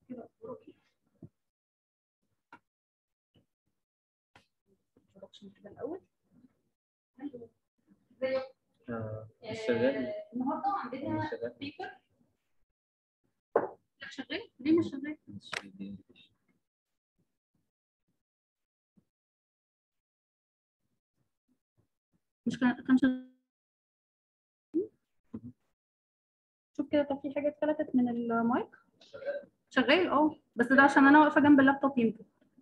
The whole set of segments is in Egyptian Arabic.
كده اخباره ايه introduction كده الاول الو ازيك آه، مش شغال آه، النهارده عندنا مش شغال بيبر لا شغال ليه مش شغال مش شغال. مش كان كان شغال شوف كده طب في حاجه اتفلتت من المايك شغال اه بس ده عشان انا واقفه جنب اللابتوب يمكن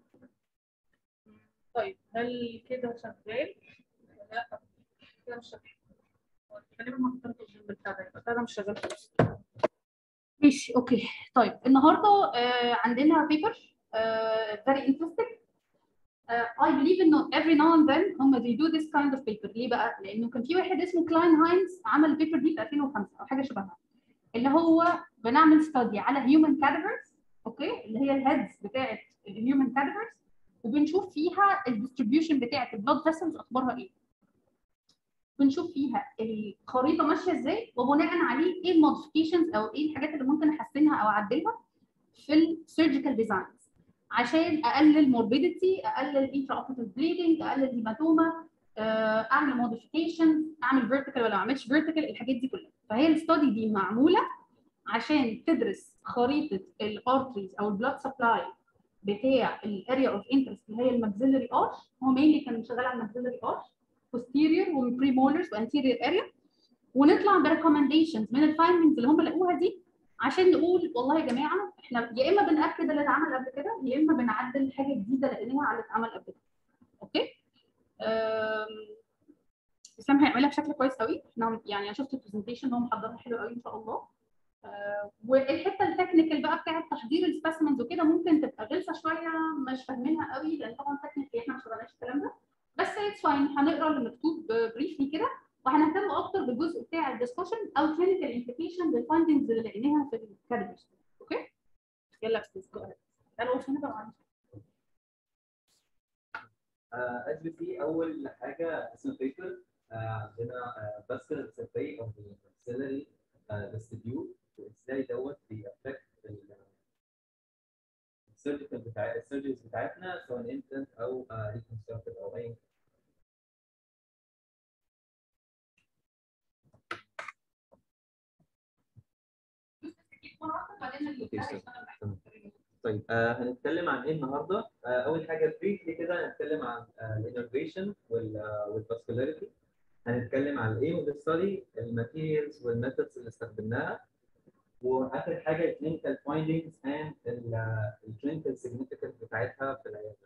طيب هل كده شغال لا كده مش شغال غالبا ما حطيتش جنب البتاع ده يبقى البتاع ده مش شغال خالص ماشي اوكي طيب النهارده آه عندنا بيبر very interesting uh, I believe انه every now and then هم they do this kind of paper ليه بقى؟ لانه كان في واحد اسمه كلاين هاينز عمل البيبر دي في 2005 او حاجه شبهها اللي هو بنعمل ستادي على هيومن كادفرز اوكي اللي هي الهيدز بتاعت الهيومن كادفرز وبنشوف فيها الديستريبيوشن بتاعت البلاد فيسلز اخبارها ايه بنشوف فيها الخريطه ماشيه ازاي وبناء عليه ايه الموديفيكيشنز او ايه الحاجات اللي ممكن احسنها او اعدلها في السيرجيكال ديزاينز عشان اقلل موربيديتي اقلل انترا اوبريتيف بليدنج اقلل هيماتوما اعمل موديفيكيشن اعمل فيرتيكال ولا ما اعملش فيرتيكال الحاجات دي كلها فهي الستادي دي معموله عشان تدرس خريطه الارتريز او البلاد سبلاي بتاع الاريا اوف انترست اللي هي الماكسيلري ارش هو مينلي كان شغال على الماكسيلري ارش posterior وبريمولرز وانتيريور اريا ونطلع بريكومنديشنز من الفايندنجز اللي هم لقوها دي عشان نقول والله يا جماعه احنا يا اما بناكد اللي اتعمل قبل كده يا اما بنعدل حاجه جديده لقيناها على اللي اتعمل قبل كده اوكي أم، اسلام هيعملها بشكل كويس قوي احنا يعني انا شفت البرزنتيشن هو محضرها حلو قوي ان شاء الله أه، والحته التكنيكال بقى بتاعه تحضير السبيسمنز وكده ممكن تبقى غلسه شويه مش فاهمينها قوي لان طبعا تكنيكال احنا ما اشتغلناش الكلام ده بس اتس فاين هنقرا اللي مكتوب بريفلي كده وهنهتم اكتر بالجزء بتاع الدسكشن او كلينيكال امبليكيشن للفايندنجز اللي لقيناها في الكاتيجوريز اوكي يلا بليز جو اهيد انا قلت هنا طبعا as we see أول حاجة اسمها paper آه، عندنا vascular survey of the maxillary آه، vestibule وازاي دوت بيأفكت السيرجيكال بتاع السيرجريز بتاعتنا سواء انتنت أو ريكونستراكتيف أو أي طيب آه هنتكلم عن ايه النهارده؟ آه اول حاجه بريفلي كده هنتكلم عن الانرفيشن والفاسكولاريتي هنتكلم عن الايم اوف ستادي الماتيريالز والميثودز اللي استخدمناها واخر حاجه الكلينيكال فايندنجز اند الكلينيكال سيجنيفيكانس بتاعتها في العياده.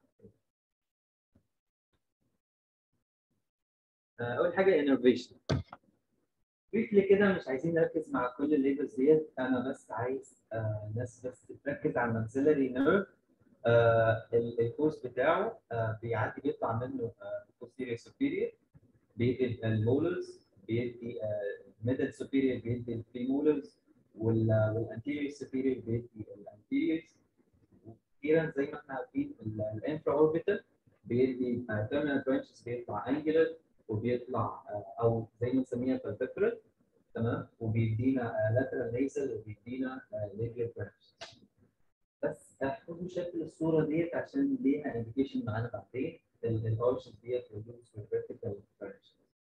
آه اول حاجه انرفيشن بريفلي كده مش عايزين نركز مع كل الليبلز ديت انا بس عايز آه ناس بس تركز على الماكسيلري نيرف آه الكورس بتاعه آه بيعدي بيطلع منه posterior superior بيدي المولرز بيدي ميدل superior بيدي البريمولرز والانتيريور superior بيدي الانتيريورز واخيرا زي ما احنا عارفين الانفرا اوربيتال بيدي terminal branches بيطلع angular وبيطلع او زي ما نسميها بالبيبرال تمام وبيدينا لاترال نيزل وبيدينا ليبيال برانش بس احفظوا شكل الصوره ديت عشان ليها انديكيشن معانا بعدين الارشز ديت reduce with vertical branch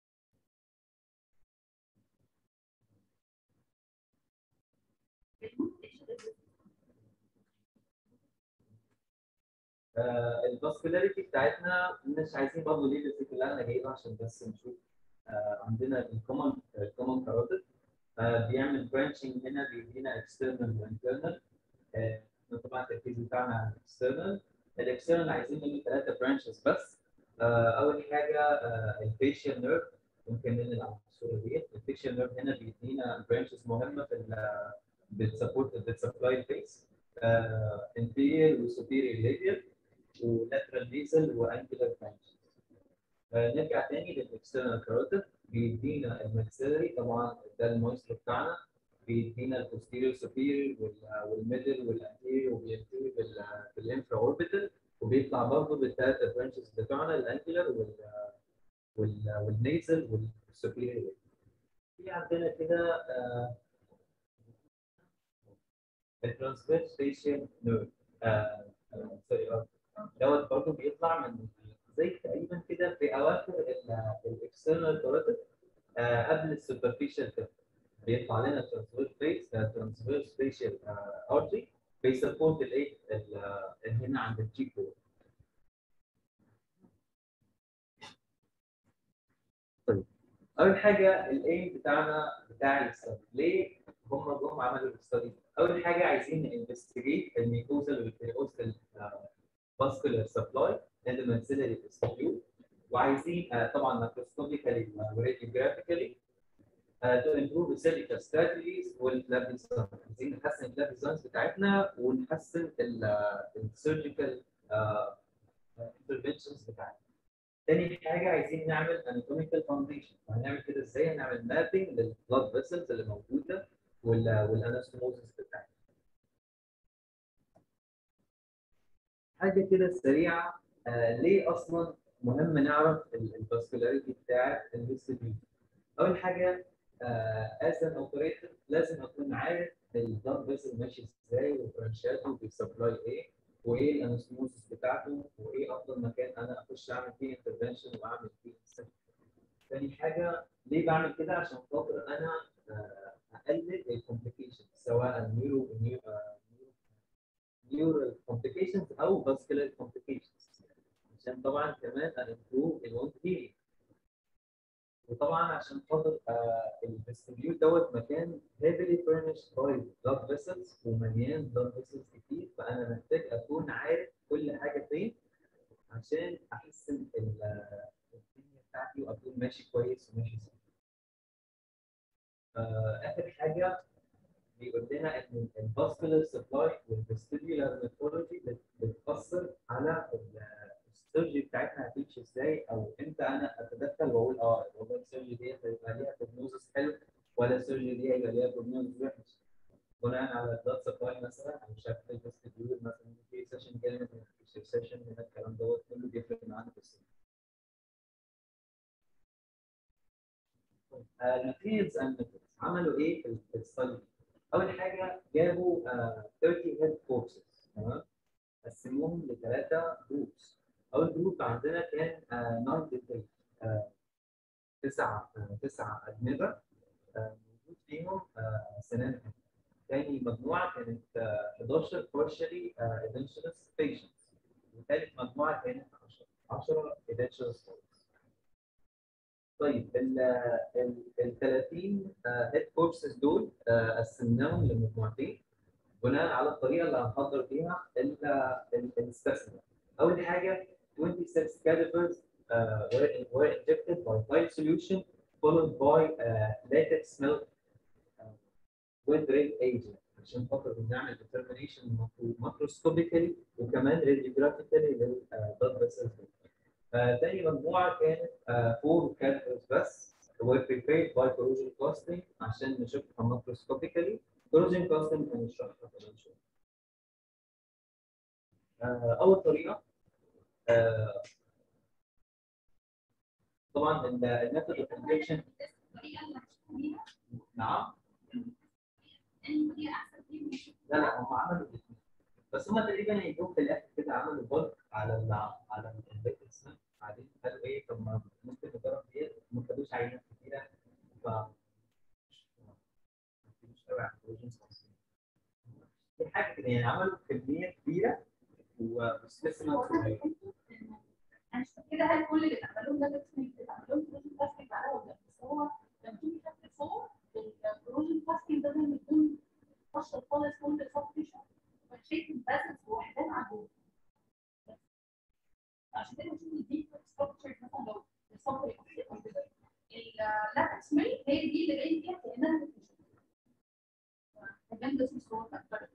الفاسكولاريتي بتاعتنا مش عايزين برضه ليه بس اللي انا جايبها عشان بس نشوف آه عندنا الكومن الكومن كاراتيد آه بيعمل برانشنج هنا بيدينا اكسترنال وانترنال آه طبعا التركيز بتاعنا على الاكسترنال الاكسترنال عايزين منه ثلاثه برانشز بس آه اول حاجه آه الفيشيال نيرف ممكن ننقل على الصوره ديت الفيشيال نيرف هنا بيدينا برانشز مهمه في بتسبورت بتسبلاي الفيس انفيرير وسوبيريور ليبيال ولاترال نيزل وانجلر برانش نرجع تاني للاكسترنال كاروتيد بيدينا الماكسيلري طبعا ده المونستر بتاعنا بيدينا البوستيريور سوبيريور والميدل والانتيريور وبينتهي بالانفرا اوربيتال وبيطلع برضه بالثلاثه برانشز بتوعنا الانجلر وال وال والنيزل والسوبيريور في عندنا كده الترانسفيرس فيشيال نيرف سوري دوت برضه بيطلع من زي تقريبا كده في اواخر الاكسترنال كاروتيد قبل السوبرفيشال كده بيطلع لنا ترانسفيرس فيس ترانسفيرس فيشيال ارتري بيسبورت الايه هنا عند الجي كور طيب اول حاجه الايم بتاعنا بتاع الاستادي ليه هم جم عملوا الاستادي اول حاجه عايزين انفستيجيت الميكوزال والبيروستال فاسكولار سبلاي and the maxillary vestibule وعايزين uh, طبعا ماكروسكوبيكالي وراديوجرافيكالي to improve the surgical strategies واللاب ديزاين عايزين نحسن اللاب ديزاينز بتاعتنا ونحسن السيرجيكال interventions بتاعتنا. تاني حاجه عايزين نعمل anatomical foundation هنعمل كده ازاي؟ هنعمل مابينج للبلاد فيسلز اللي موجوده والانستموزس بتاعتنا. حاجه كده سريعه آه ليه اصلا مهم نعرف الفاسكولاريتي بتاعت الفيستيبيول اول حاجه از ان اوبريتور لازم اكون عارف البلاد فيسل ماشي ازاي وبرانشاته بيسبلاي ايه وايه الانستموسس بتاعته وايه افضل مكان انا اخش اعمل فيه انترفنشن واعمل فيه تاني حاجه ليه بعمل كده عشان خاطر انا آه اقلل الكومبليكيشنز سواء نيورو نيورال كومبليكيشنز او فاسكولار كومبليكيشنز عشان طبعا كمان امبروف الوند هيلينج وطبعا عشان خاطر آه الفيستبيول دوت مكان heavily furnished by blood vessels ومليان blood vessels كتير فانا محتاج اكون عارف كل حاجه فين عشان احسن الدنيا بتاعتي واكون ماشي كويس وماشي صح. آه اخر حاجه بيقول لنا ان الفاسكولار سبلاي والفيستيبيولار ميثولوجي بتاثر على السيرجي بتاعتنا هتمشي ازاي او امتى انا اتدخل واقول اه والله السيرجي دي هيبقى ليها بروجنوزس حلو ولا السيرجي دي هيبقى ليها بروجنوزس وحش بناء على البلاد سبلاي مثلا او شكل الفيستيبيول مثلا في سيشن جامد في سيشن هنا الكلام دوت كله بيفرق معانا في السيرجي الماتيريالز اند ميثودز عملوا ايه في الستادي اول حاجه جابوا uh, 30 هيد كورسز تمام قسموهم لثلاثه جروبس اول جروب عندنا كان نون ديتيل تسعه تسعه اجنبه موجود فيهم سنان ثاني مجموعه كانت 11 partially edentulous patients وثالث مجموعه كانت 10 10 edentulous طيب ال ال 30 هيد كورسز دول قسمناهم لمجموعتين بناء على الطريقه اللي هنحضر بيها السبيسيمن اول حاجه 26 calipers uh, were, were injected by tile solution followed by uh, latex milk uh, with red agent عشان خاطر بنعمل determination macroscopically وكمان radiographically للبلد فيسلز تاني مجموعه كانت فور uh, calipers بس were prepared by corrosion casting عشان نشوفها macroscopically corrosion casting هنشرحها كمان شويه اول طريقه آه طبعا الميثود اوف انجكشن نعم لا لا هم عملوا الاثنين بس هم تقريبا يجوا في الاخر كده عملوا بولك على ال على الانجكشن بعدين قالوا ايه طب ما ممكن نجرب ديت ما خدوش عينات كتيره ف في حاجه كده يعني عملوا كميه كبيره وسبيسيمنت صغير انا مش كده هل كل اللي بيعملوه ده بيعملوه بروجن كاستنج على ولا بس هو لما تيجي تكتب فوق البروجن كاستنج ده لازم يكون مشطب خالص كل الفاكتيشن وشيك باسز وحدات عندهم عشان كده بشوف الديب ستراكشر مثلا لو الصبر او كده اللاتكس ميل هي دي اللي جاي فيها كانها كمان ده اسمه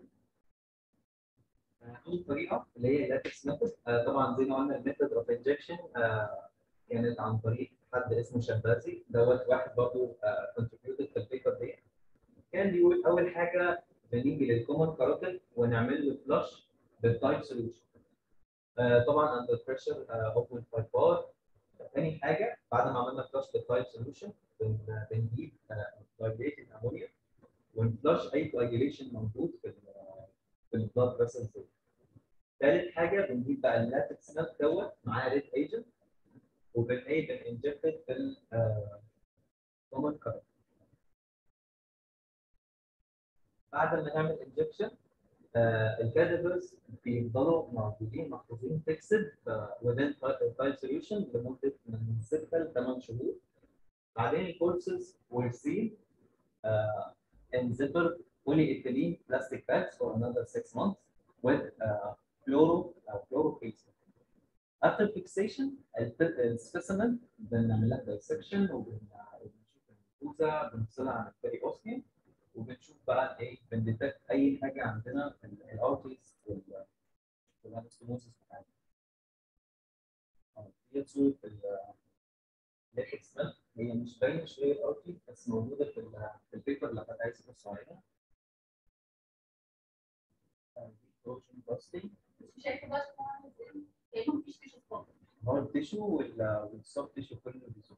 اول طريقه اللي هي اللاتكس ميثود آه طبعا زي ما قلنا الميثود اوف انجكشن كانت عن طريق حد اسمه شبازي دوت واحد برضه كونتريبيوتد في البيبر دي كان بيقول اول حاجه بنيجي للكومن كاروتيد ونعمل له فلاش بالتايب سوليوشن آه طبعا اندر بريشر 0.5 بار ثاني حاجه بعد ما عملنا فلاش بالتايب سوليوشن بنجيب دايليتد امونيا ونفلاش اي كواجيليشن موجود في راس الزيت. ثالث حاجه بنجيب بقى اللاتكس نت دوت معاه ريد ايجنت وبن ايه بننجكت في ال كومن كارد. بعد ما نعمل انجكشن الكادفرز بيفضلوا موجودين محفوظين فيكسد within تايل سوليوشن لمده من 6 ل 8 شهور. بعدين الكورسز will seal uh, in zipper polyethylene plastic bags for another six months with uh, fluoro uh, fluorophase. After fixation, السبيسيمن بنعمل لها dissection وبنشوف الفوزه بنفصلها عن البري اوسميوم وبنشوف بقى ايه بنديتكت اي حاجه عندنا في الارتيز والانستموسيس بتاعتنا. دي صوره الليتكس هي مش باينه شويه الارتي بس موجوده في في البيبر اللي كنت عايز ابص عليها. بروتين باستي شايفه بس كانه مفيش تيشو خالص هو التيشو والسوفت تيشو كله بيزول.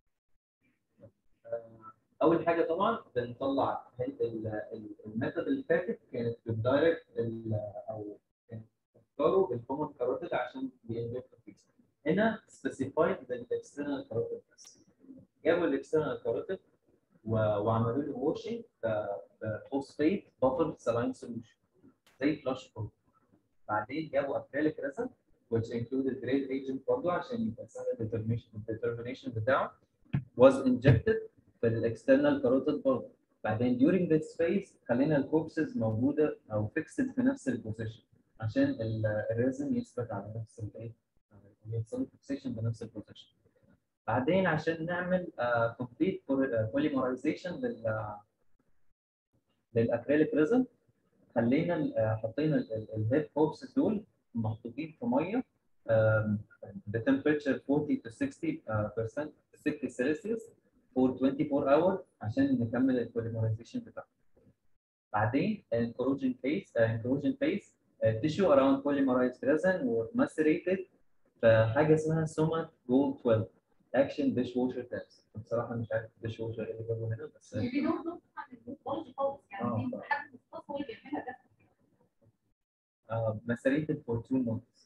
اول حاجه طبعا بنطلع الميثود اللي فاتت كانت بالدايركت او كانت اختاروا بالكومن كاروتيد عشان بينجكت فيكس هنا سبيسيفايد بالاكسترنال كاروتيد بس جابوا الاكسترنال كاروتيد وعملوا له واشنج بفوسفيت بافر سلاين سوليوشن زي فلاش بول بعدين جابوا اكريليك ريزن which included grade agent برضه عشان يبقى سهل determination determination بتاعه was injected في الاكسترنال كاروتيد برضه بعدين during this phase خلينا الكوبسز موجوده او فيكسد في نفس البوزيشن عشان الريزن يثبت على نفس الايه يحصل فيكسيشن بنفس البوزيشن بعدين عشان نعمل كومبليت بوليمرايزيشن لل للاكريليك ريزن خلينا حطينا الهيد كوبسز دول محطوطين في ميه بتمبريتشر 40 to 60 60 سلسيوس for 24 hours عشان نكمل البوليمرايزيشن بتاعه. بعدين الكروجين فيس الكروجين فيس tissue around polymerized resin was macerated في حاجه اسمها سومات جولد 12 اكشن ديش ووشر تيست بصراحه مش عارف ديش ووشر ايه اللي جابه هنا بس يعني دول دول عن البولج خالص يعني دي حد مختص هو اللي بيعملها ده macerated for two months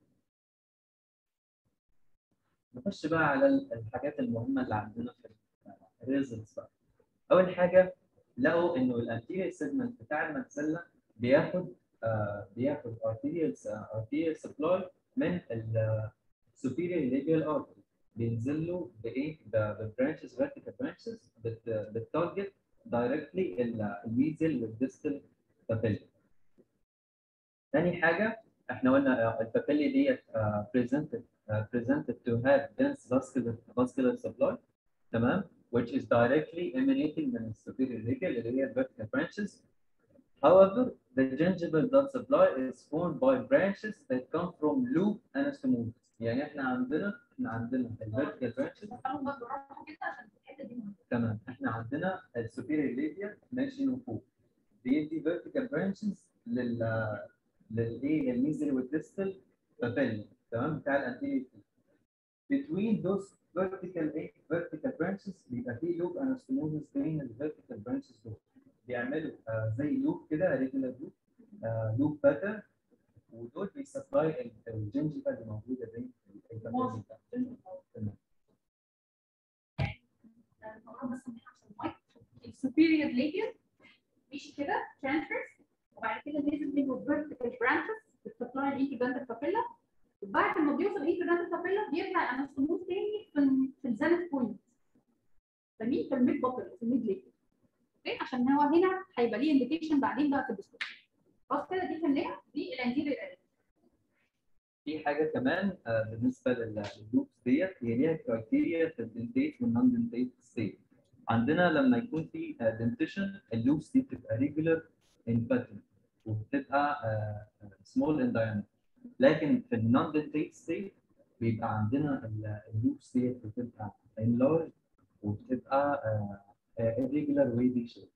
نخش بقى على الحاجات المهمه اللي عندنا في الريزلتس بقى اول حاجه لقوا انه الانتيريور سيجمنت بتاع المنسله بياخد آه بياخد arterial arterial supply من ال superior radial artery بينزل له بايه؟ بالبرانشز vertical branches بت بتارجت دايركتلي الميزل والديستال بابيلا. تاني حاجه احنا قلنا البابيلا ديت presented presented to have dense vascular vascular supply تمام which is directly emanating من superior radial اللي هي vertical branches However, the gingival blood supply is formed by branches that come from loop anastomosis. يعني احنا عندنا احنا عندنا الفيرتيكال برانشز تمام احنا عندنا السوبيريور ليبيا ماشي من فوق بيدي فيرتيكال برانشز لل للايه للميزل والديستال بابيلا تمام بتاع الانتيريور between those vertical ايه vertical branches بيبقى في لوب anastomosis بين الفيرتيكال برانشز دول بيعملوا آه زي لوب كده ريجولار لوب آه لوب باترن ودول بيسبلاي الجنجفه اللي موجوده بين البابيلا تمام السوبيريور ليبيا ماشي كده ترانسفيرس وبعد كده نزل منه فيرتيكال برانشز بتسبلاي الانتجرانت بابيلا وبعد ما بيوصل الانتجرانت بابيلا بيرجع انستموز تاني في في الزنت بوينت فمين في الميد بابيلا في الميد ليبيا اوكي عشان هو هنا هيبقى ليه انديكيشن بعدين بقى في الديسكشن خلاص كده دي فهمناها دي الانتيريور في حاجه كمان آه بالنسبه لللوبس ديت هي ليها كرايتيريا في الدنتيت والنون دنتيت ستيت عندنا لما يكون في دنتيشن اللوبس دي بتبقى ريجولار ان باترن وبتبقى سمول ان دايمتر لكن في النون دنتيت ستيت بيبقى عندنا اللوبس ديت بتبقى انلارج وبتبقى irregular wavy shape.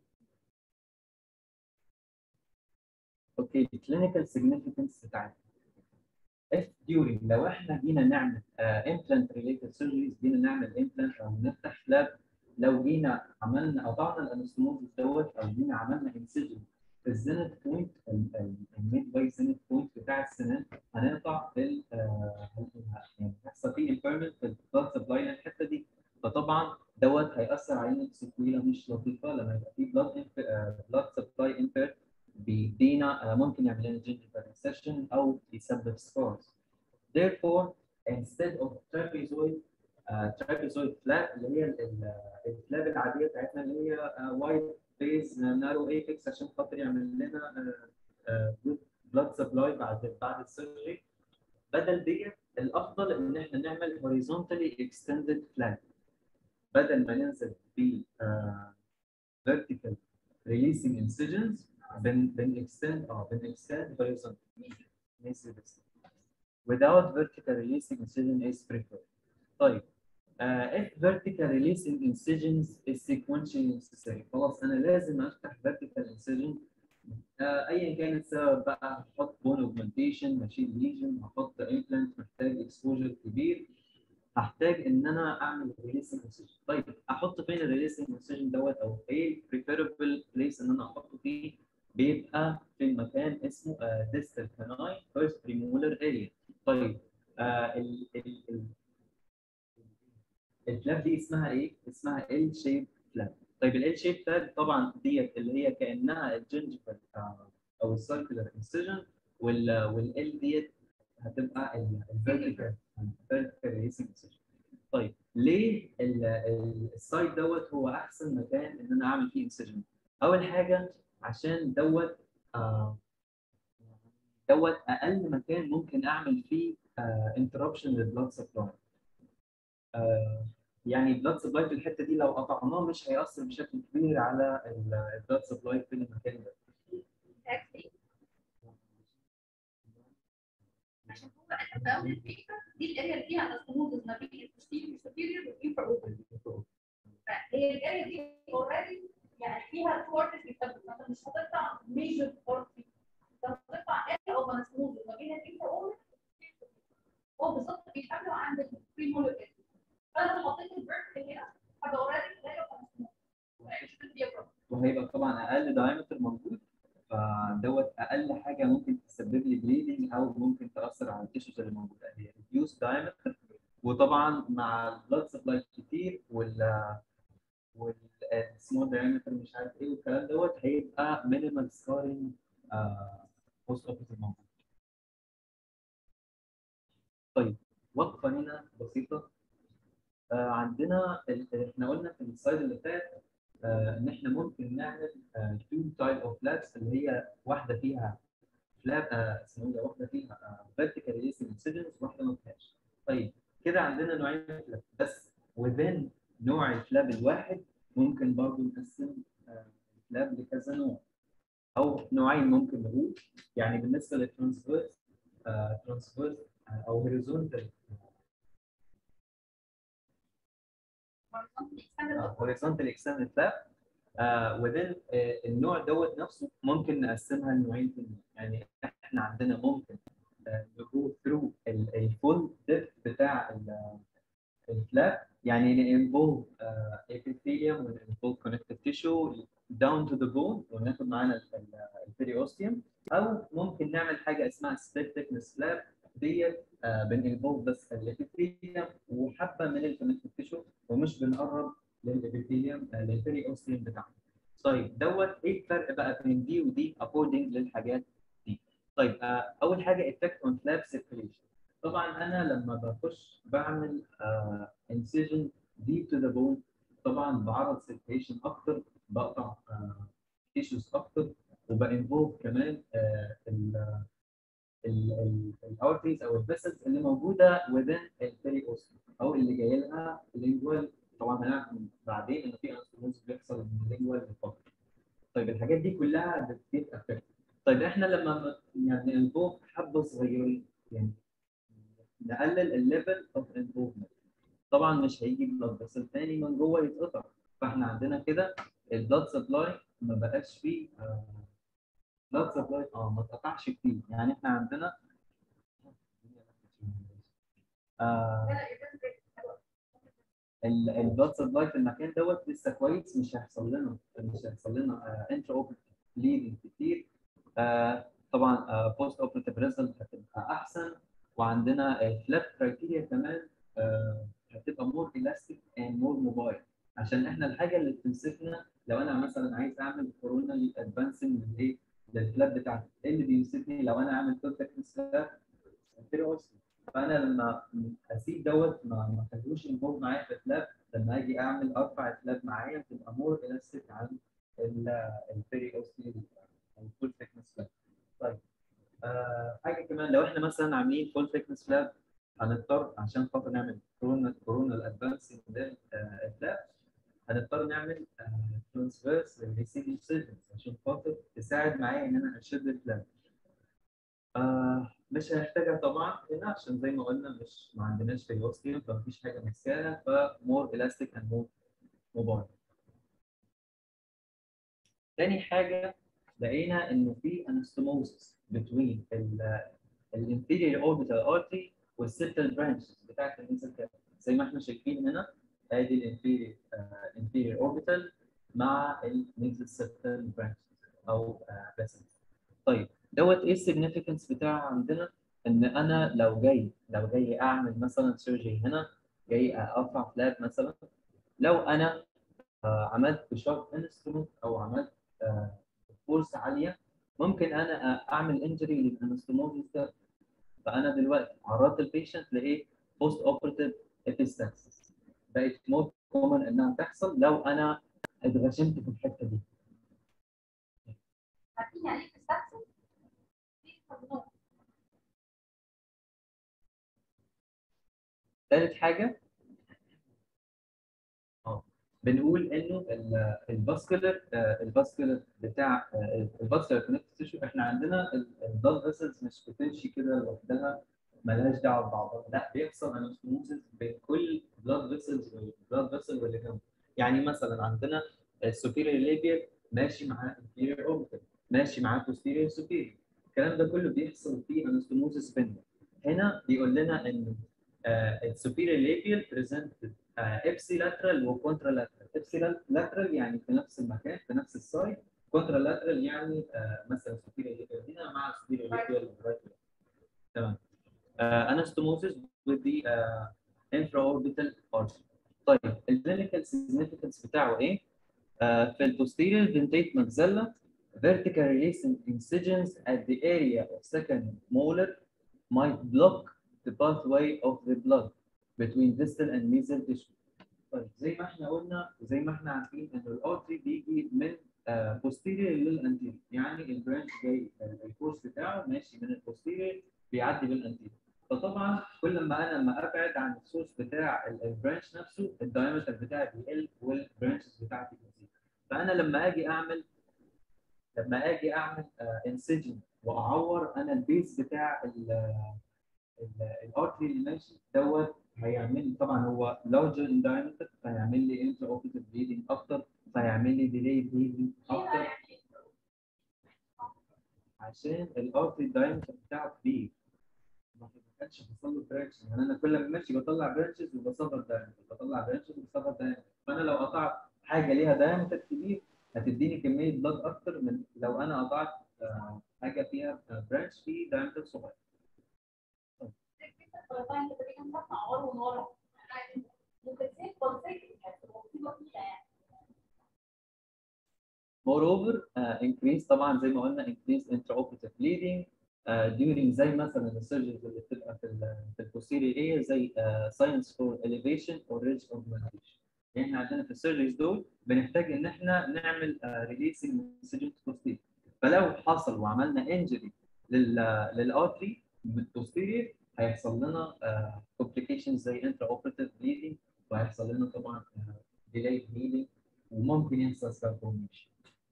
اوكي الكلينيكال سيجنيفيكانس بتاعتها if during لو احنا جينا نعمل امبلانت ريليتد سيرجريز جينا نعمل امبلانت او نفتح فلاب لو جينا عملنا قطعنا الانستموزس دوت او جينا عملنا انسجن الزينت بوينت الميد واي زينت بوينت بتاع السنان هنقطع ال آه، يعني هيحصل فيه امبيرمنت في البلاد سبلاي للحته دي فطبعا دوت هيأثر علينا بسكويله مش لطيفه لما يبقى في بلاد بلاد سبلاي امبير بيدينا آه، ممكن يعمل لنا جينجيفال ريسيشن او يسبب سكارز therefore instead of trapezoid uh, trapezoid flap اللي هي ال- ال- الفلاب العاديه بتاعتنا اللي هي وايد بيز نارو ايبكس عشان خاطر يعمل لنا جود بلاد سبلاي بعد بعد السيرجري بدل دي الافضل ان احنا نعمل horizontally extended flap بدل ما ننزل ب آه، vertical releasing incisions بن بن extend اه بن extend horizontally ننزل بس without vertical releasing incision is preferred. طيب uh, if vertical releasing incisions is sequentially necessary خلاص انا لازم افتح vertical incision uh, ايا كان السبب بقى هحط bone augmentation ماشين ليجن هحط implant محتاج exposure كبير هحتاج ان انا اعمل releasing incision طيب احط فين الريليسنج incision دوت او ايه preferable place ان انا احطه فيه بيبقى في المكان اسمه uh, distal canine first premolar area طيب آه ال ال ال الفلاب دي اسمها ايه؟ اسمها ال شيب فلاب. طيب ال شيب فلاب طبعا ديت اللي هي كانها الجنجفال او السيركلر انسجن وال والال ديت هتبقى الفيرتيكال الفيرتيكال ريسنج انسجن. طيب ليه ال- ال- السايد دوت هو احسن مكان ان انا اعمل فيه انسجن؟ اول حاجه عشان دوت آه دوت اقل مكان ممكن اعمل فيه انتربشن للبلاد سبلاي يعني البلاد سبلاي في الحته دي لو قطعناه مش هيأثر بشكل كبير على البلاد سبلاي في المكان ده Actually, عشان هو انا في اول الفكره دي الاريا اللي فيها انستموزز ما بين البوستيريور والسوبيريور والانفر اوبن فهي الاريا دي اوريدي يعني فيها كورتكس بيثبت مثلا مش هتقطع ميجر كورتكس انت هتقطع اريا او انستموزز ما بين الانفر اوبن هو بالظبط بيتعاملوا عند البريمولر اريا فانا لو حطيت الفيرتيكال هنا هبقى اوريدي لا يبقى انستموزز مش هتبقى بروبلم وهيبقى طبعا اقل دايمتر موجود فدوت اقل حاجه ممكن تسبب لي بليدنج او ممكن تاثر على التيشوز اللي موجوده هي ريديوس دايمتر وطبعا مع البلاد سبلاي كتير وال والسمول دايمتر مش عارف ايه والكلام دوت هيبقى مينيمال سكارينج بوست اوبريتيف موجود. طيب وقفه هنا بسيطه آه عندنا ال- احنا قلنا في السلايد اللي فات آه ان احنا ممكن نعمل تو تايب اوف فلابس اللي هي واحده فيها فلاب آه اسمه ايه ده؟ واحده فيها فيرتيكال ريليسنج انسيجنز واحده ما فيهاش. طيب كده عندنا نوعين من الفلاب بس within نوع الفلاب الواحد ممكن برضه نقسم آه، الفلاب لكذا نوع او نوعين ممكن نقول يعني بالنسبه للترانسفيرس ترانسفيرس او هوريزونتال هوريزونتال اكستندد فلاب within آه، النوع دوت نفسه ممكن نقسمها لنوعين تانيين يعني احنا عندنا ممكن نجو ثرو الفول ديب بتاع ال- الفلاب يعني ننفولف epithelium وننفولف connective tissue down to the bone وناخد معانا البريوستيوم او ممكن نعمل حاجه اسمها split thickness flap ديت آه، بننفولف بس الابيثيليوم وحبه من الكونكتيف تيشو ومش بنقرب للابيثيليوم آه، للبريوستيوم بتاعنا. طيب دوت ايه الفرق بقى بين دي ودي according للحاجات دي؟ طيب آه، اول حاجه effect on flap circulation. طبعا انا لما بخش بعمل آه incision deep to the bone طبعا بعرض circulation اكتر بقطع تيشوز اكتر وبانفولف كمان آه الاورتيز او الفيسلز اللي موجوده within البريوستيوم او اللي جاي لها لينجوال طبعا هنعرف من بعدين ان في انسترومنتس بيحصل من اللينجوال للفقر. طيب الحاجات دي كلها بتجيب افكت. طيب احنا لما يعني انفولف حبه صغيرين يعني نقلل الليفل اوف انفولفمنت طبعا مش هيجي بلاد بس الثاني من جوه يتقطع فاحنا عندنا كده البلاد سبلاي ما بقاش فيه بلاد سبلاي اه ما اتقطعش كتير يعني احنا عندنا آه البلاد سبلاي في المكان دوت لسه كويس مش هيحصل لنا مش هيحصل لنا انترا اوبرتيف بليدنج كتير آه طبعا بوست اوبريتيف ريزلت هتبقى احسن وعندنا الفلاب كرايتيريا كمان آه هتبقى مور الاستيك اند مور موبايل عشان احنا الحاجه اللي بتمسكنا لو انا مثلا عايز اعمل كورونا ادفانسنج للايه للفلاب بتاعتي ايه اللي بيمسكني لو انا عامل كونتاكت فلاب فانا لما اسيب دوت ما ما اخلوش انفولد معايا في فلاب لما اجي اعمل ارفع الفلاب معايا تبقى مور الاستيك عن الفيري اوستي او الفول ثيكنس فلاب طيب آه حاجه كمان لو احنا مثلا عاملين فول ثيكنس فلاب هنضطر عشان خاطر نعمل كورونا كورونا الادفانسنج للفلاب هنضطر نعمل ترانسفيرس للريسيفنج سيرفيس عشان خاطر تساعد معايا ان انا اشد الفلاب آه مش هنحتاجها طبعا هنا عشان زي ما قلنا مش ما عندناش في اوستيوم فمفيش حاجه ماسكاها فمور الاستيك اند مور موبايل تاني حاجه لقينا انه في انستموزس بتوين الانفيريور اوربيتال ارتري والسيبتال برانشز بتاعت الميزل زي ما احنا شايفين هنا ادي الانفيريور انفيريور اوربيتال مع الميزل سيبتال برانشز او بس طيب دوت ايه السيجنفيكانس بتاعه عندنا ان انا لو جاي لو جاي اعمل مثلا سيرجري هنا جاي ارفع فلاب مثلا لو انا آه عملت بشارب انسترومنت او عملت آه فورس عاليه ممكن انا اعمل انجري للانستموزيس ده فانا دلوقتي عرضت البيشنت لايه بوست اوبرتيف ابيستاكسس بقت مور كومن انها تحصل لو انا اتغشمت في الحته دي عارفين يعني ايه بتستحسن؟ ثالث حاجه اه بنقول انه الفاسكولار الفاسكولار بتاع الفاسكولار كونكتيف تيشو احنا عندنا البلاد فيسلز مش بتمشي كده لوحدها مالهاش دعوه ببعضها لا بيحصل انستموزس بين كل بلاد فيسلز والبلاد فيسل واللي جنبه يعني مثلا عندنا السوبيريور ليبيا ماشي مع الانفيريور اوربيتال ماشي مع posterior superior الكلام ده كله بيحصل في انستموزس بيننا هنا بيقول لنا ان السوبيريور ليبيال بريزنتد ابسي لاترال وكونترا لاترال ابسي لاترال يعني في نفس المكان في نفس السايد كونترا لاترال يعني uh, مثلا سوبيريور ليبيال هنا مع سوبيريور ليبيال رايت تمام انستموزس with the uh, intraorbital artery طيب الكلينيكال سيجنفيكانس بتاعه ايه؟ uh, في البوستيريور dentate maxilla vertical releasing incisions at the area of second molar might block the pathway of the blood between distal and mesial tissue. طيب زي ما احنا قلنا وزي ما احنا عارفين ان الارتري بيجي من uh, posterior للانتيريور يعني البرانش جاي الكورس بتاعه ماشي من البوستيريور بيعدي بالانتيريور فطبعا كل ما انا لما ابعد عن السورس بتاع البرانش نفسه الدايمتر بتاعي بيقل والبرانشز بتاعتي بتزيد فانا لما اجي اعمل لما اجي اعمل انسجن واعور انا البيس بتاع الارتري اللي ماشي دوت هيعمل لي طبعا هو لارجر ان دايمتر فهيعمل لي انتر اوبتيف بليدنج اكتر فهيعمل لي ديلي بليدنج اكتر عشان الارتري الدايمتر بتاعه كبير ما كانش حصل له برانش يعني انا كل ما ماشي بطلع برانشز وبصغر دايمتر بطلع برانشز وبصغر دايمتر فانا لو قطعت حاجه ليها دايمتر كبير هتديني كميه بلاد اكتر من لو انا قطعت آه حاجه فيها برانش في دايمتر صغير. Moreover, uh, increase طبعا زي ما قلنا increase intraoperative bleeding uh, during زي مثلا السيرجرز اللي بتبقى في ال في البوستيريور area زي uh, science for elevation or ridge augmentation. يعني احنا عندنا في السيرجريز دول بنحتاج ان احنا نعمل ريليسنج مسجنت بوستيريور فلو حصل وعملنا انجري للارتري بالبوستيريور هيحصل لنا كومبليكيشنز زي انترا اوبريتيف بليدنج وهيحصل لنا طبعا ديلاي هيلينج وممكن يحصل سيرفورميشن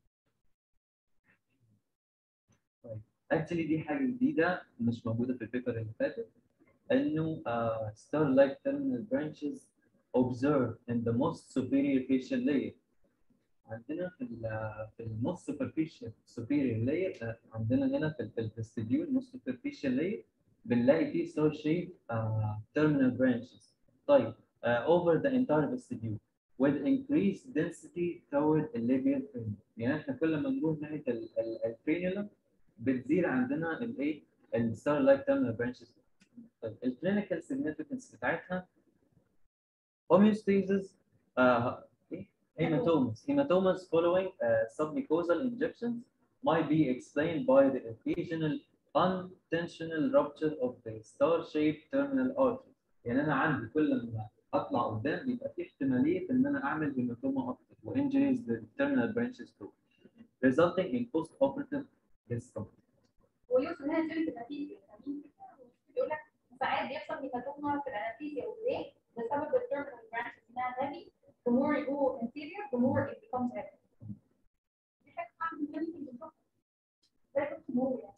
طيب اكشلي دي حاجه جديده مش موجوده في البيبر اللي فاتت انه ستار لايك terminal branches observed in the most superior facial layer. عندنا في ال في ال most superficial superior layer عندنا هنا في ال vestibule most superficial layer بنلاقي فيه star shaped uh, terminal branches. طيب uh, over the entire vestibule with increased density toward the labial frenulum يعني احنا كل ما نروح ناحيه ال- ال- الفرينيولم بتزيد عندنا الايه الستار لايك تيرمينال برانشز طيب الكلينيكال سيجنيفيكانس بتاعتها homeostasis uh, hematomas hematomas following uh, submucosal injections might be explained by the occasional unintentional rupture of the star-shaped terminal artery يعني انا عندي كل ما اطلع قدام بيبقى في احتماليه ان انا اعمل هيماتوما اكتر وانجريز للتيرمينال برانشز تو resulting in post-operative discomfort. ويوصل هنا سيره الانافيزيا بيقول لك ساعات بيحصل هيماتوما في الانافيزيا وليه؟ بسبب التيرمينال برانش اسمها heavy the more you go inferior the more it becomes heavy دي حاجه صعبة جدا ممكن تشوفها. زي التمور يعني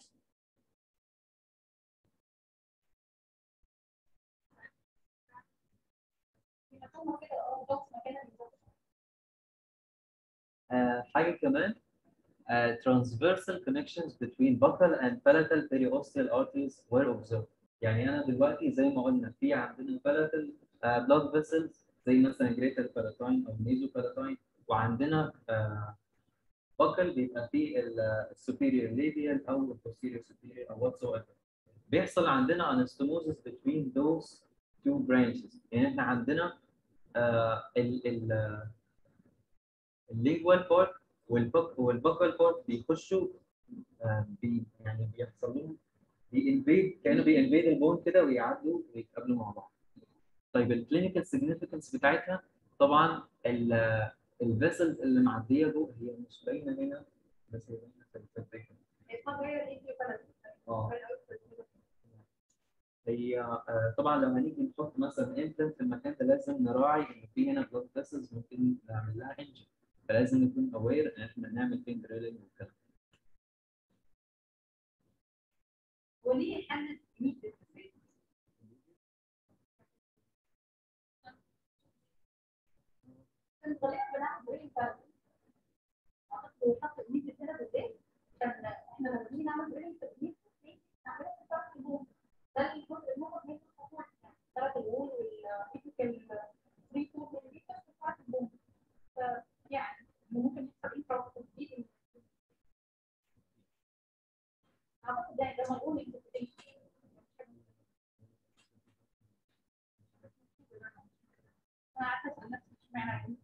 هيماتوما كده اه ضغط مكانها بالظبط آه، حاجه كمان آه، transversal connections between buccal and palatal periosteal arteries were observed. يعني انا دلوقتي زي ما قلنا في عندنا palatal آه، blood vessels زي مثلا greater palatine او nasal palatine وعندنا آه، buccal بيبقى فيه ال- ال superior labial او ال posterior superior او whatsoever. بيحصل عندنا anastomosis between those two branches. يعني احنا عندنا آه، ال ال اللينجوال بارت والبك والبكال بارت بيخشوا آه، بي يعني بيحصل لهم بينفيد كانوا بينفيد البون كده ويعدوا ويتقابلوا مع بعض. طيب الكلينيكال سيجنيفيكانس بتاعتها طبعا الفيسلز اللي معديه جوه هي مش باينه هنا بس هي باينه في الفيكشن. اسمها غير الايديو اه هي آه، طبعا لما نيجي نحط مثلا امبلانت في المكان ده لازم نراعي ان في هنا بلاد فيسلز ممكن نعمل لها انجن فلازم نكون اوير ان احنا نعمل فين دريلنج والكلام وليه حل ميت الطريقه بنعمل برين فعلا اعتقد بيحط الميت هنا بالذات كان احنا لما بنيجي نعمل برين في الميت نعملها في طرف البوم ده الجزء المفروض من الخطوط يعني طرف البوم والفيزيكال فري فود اللي في طرف البوم فيعني ممكن يحصل ايه طرف الجديد اعتقد ده ده ملعون interpretation. انا عارفه اسال نفسي اشمعنى عيون.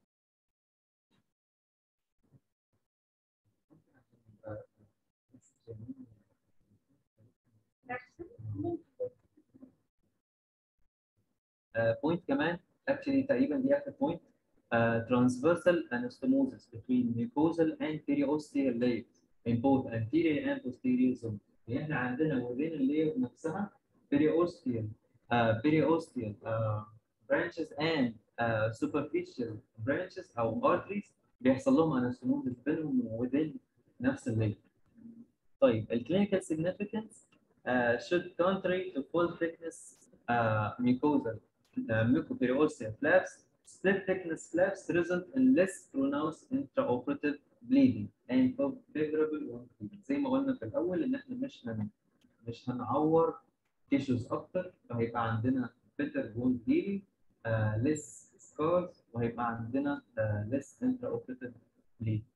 بوينت كمان actually تقريبا دي اخر بوينت transversal anastomosis between mucosal and periosteal layers in both anterior and posterior zones. يعني احنا عندنا within اللاير نفسها periosteal uh, periosteal uh, branches and uh, superficial branches او arteries بيحصل لهم anastomosis بينهم within نفس اللاير. طيب الكلينيكال significance uh, should contrary to full thickness uh, mucosal uh, mucoperiosteal flaps split thickness flaps result in less pronounced intraoperative bleeding and favorable wound healing. زي ما قلنا في الاول ان احنا مش هن مش هنعور تيشوز اكتر فهيبقى عندنا better wound healing uh, less scars وهيبقى عندنا uh, less intraoperative bleeding.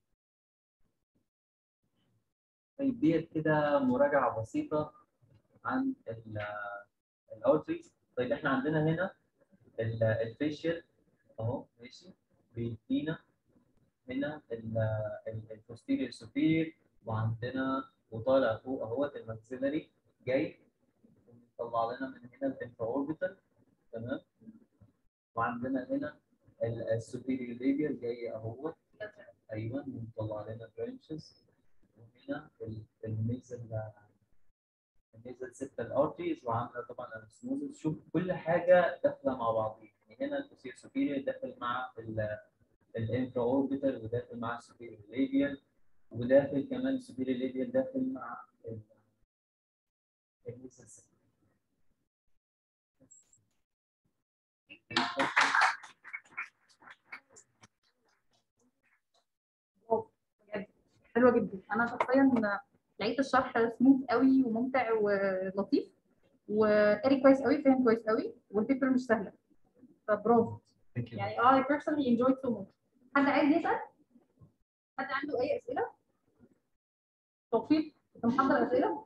طيب ديت كده مراجعه بسيطه عن الاوتريز طيب احنا عندنا هنا الفيشيال اهو ماشي بيدينا هنا البوستيريور سوبيريور وعندنا وطالع فوق اهوت الماكسيلري جاي طلع لنا من هنا الانفرا اوربيتال تمام وعندنا هنا السوبيريور ليبيال جاي اهوت ايوه ومطلع لنا برانشز وهنا النيزل النيزل سيبتال ارتريز وعامله طبعا الاسموزس شوف كل حاجه داخله مع بعضيها يعني هنا البوستير سوبيريور داخل مع الانفرا اوربيتال وداخل مع السوبيريور ليبيال وداخل كمان السوبيريور ليبيال داخل مع النيزل سيبتال بجد حلوه جدا انا شخصيا لقيت الشرح سموث قوي وممتع ولطيف وقاري كويس قوي فاهم كويس قوي والبيبر مش سهله فبرافو Thank you. يعني I personally enjoyed so much حد عايز يسأل؟ حد عنده أي أسئلة؟ توفيق أنت محضر أسئلة؟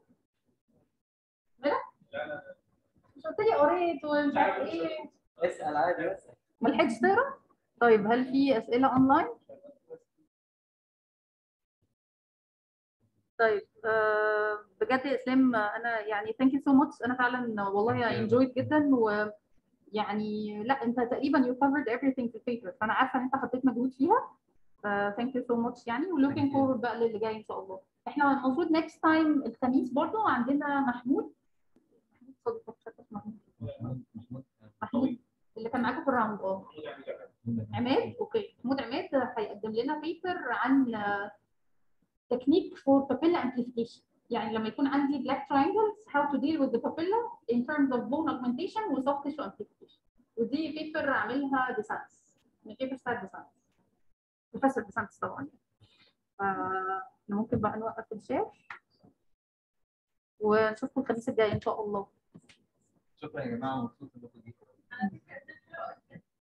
لا؟ مش قلت لي قريت ومش عارف إيه اسال عادي اسال ما لحقتش تقرا؟ طيب هل في أسئلة أونلاين؟ طيب آه بجد يا اسلام آه، انا يعني ثانك يو سو ماتش انا فعلا والله انجويد جدا ويعني لا انت تقريبا يو كفرد everything في البيبر فانا عارفه ان انت حطيت مجهود فيها ثانك يو سو ماتش يعني ولوكينج Thank you. فورورد بقى للي جاي ان شاء الله احنا المفروض نكست تايم الخميس برضو عندنا محمود محمود صديقك شكلك محمود محمود محمود محمود اللي كان معاكم في الراوند اه عماد اوكي محمود عماد هيقدم لنا بيبر عن تكنيك فور بابيلا امبليفيكيشن يعني لما يكون عندي black triangles how to deal with the papilla in terms of bone augmentation و soft tissue amplification ودي بيبر عاملها ديسانس من بيبر بتاعت ديسانس بروفيسور ديسانس طبعا آه، احنا ممكن بقى نوقف الشير ونشوفكم الخميس الجاي ان شاء الله شكرا يا جماعه مبسوط انكم جيتوا